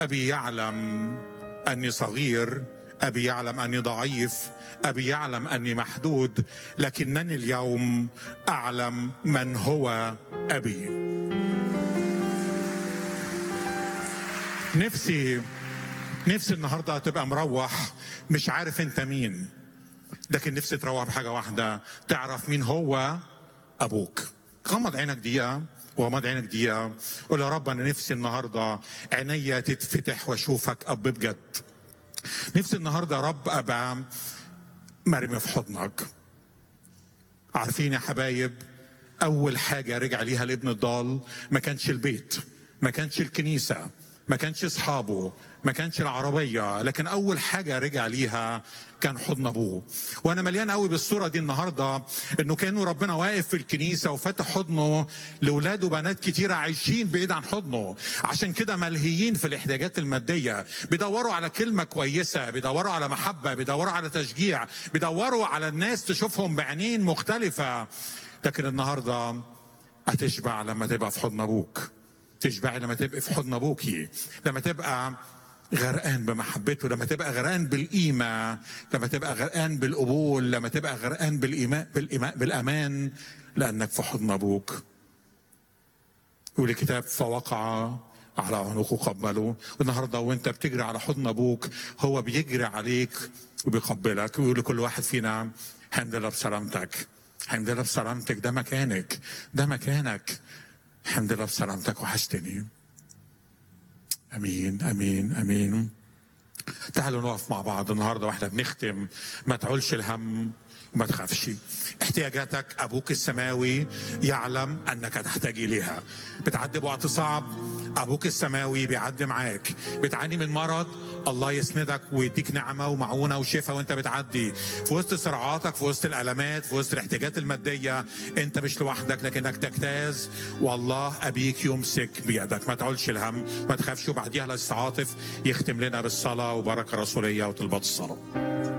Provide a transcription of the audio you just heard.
أبي يعلم أني صغير أبي يعلم أني ضعيف أبي يعلم أني محدود لكنني اليوم أعلم من هو أبي نفسي نفسي النهارده تبقى مروح مش عارف انت مين لكن نفسي تروح بحاجه واحده تعرف مين هو ابوك غمض عينك دقيقه وغمض عينك دقيقه قول يا رب انا نفسي النهارده عينيا تتفتح واشوفك اب بجد نفسي النهارده يا رب ابقى مرمي في حضنك عارفين يا حبايب اول حاجه رجع ليها الابن الضال ما كانش البيت ما كانش الكنيسه ما كانش اصحابه ما كانش العربيه لكن اول حاجه رجع ليها كان حضن ابوه وانا مليان قوي بالصوره دي النهارده انه كانوا ربنا واقف في الكنيسه وفاتح حضنه لاولاد وبنات كتيره عايشين بعيد عن حضنه عشان كده ملهيين في الاحتياجات الماديه بيدوروا على كلمه كويسه بيدوروا على محبه بيدوروا على تشجيع بيدوروا على الناس تشوفهم بعينين مختلفه لكن النهارده هتشبع لما تبقى في حضن ابوك تشبعي لما تبقي في حضن ابوكي لما تبقى غرقان بمحبته لما تبقى غرقان بالقيمة لما تبقى غرقان بالقبول لما تبقى غرقان بالإيمان, بالإيمان بالأمان لأنك في حضن أبوك يقول الكتاب فوقع على عنقه قبله النهارده وانت بتجري على حضن ابوك هو بيجري عليك وبيقبلك ويقول لكل واحد فينا الحمد لله بسلامتك الحمد لله بسلامتك ده مكانك ده مكانك الحمد لله بسلامتك وحشتني امين امين امين تعالوا نقف مع بعض النهارده واحنا بنختم ما تعولش الهم وما تخافش احتياجاتك ابوك السماوي يعلم انك تحتاج اليها بتعدي بوقت صعب ابوك السماوي بيعدي معاك بتعاني من مرض الله يسندك ويديك نعمه ومعونه وشفاء وانت بتعدي في وسط صراعاتك في وسط الالمات في وسط الاحتياجات الماديه انت مش لوحدك لكنك تجتاز والله ابيك يمسك بيدك ما تعولش الهم ما تخافش وبعديها الاستعاطف يختم لنا بالصلاه وبركه رسوليه وطلبات الصلاه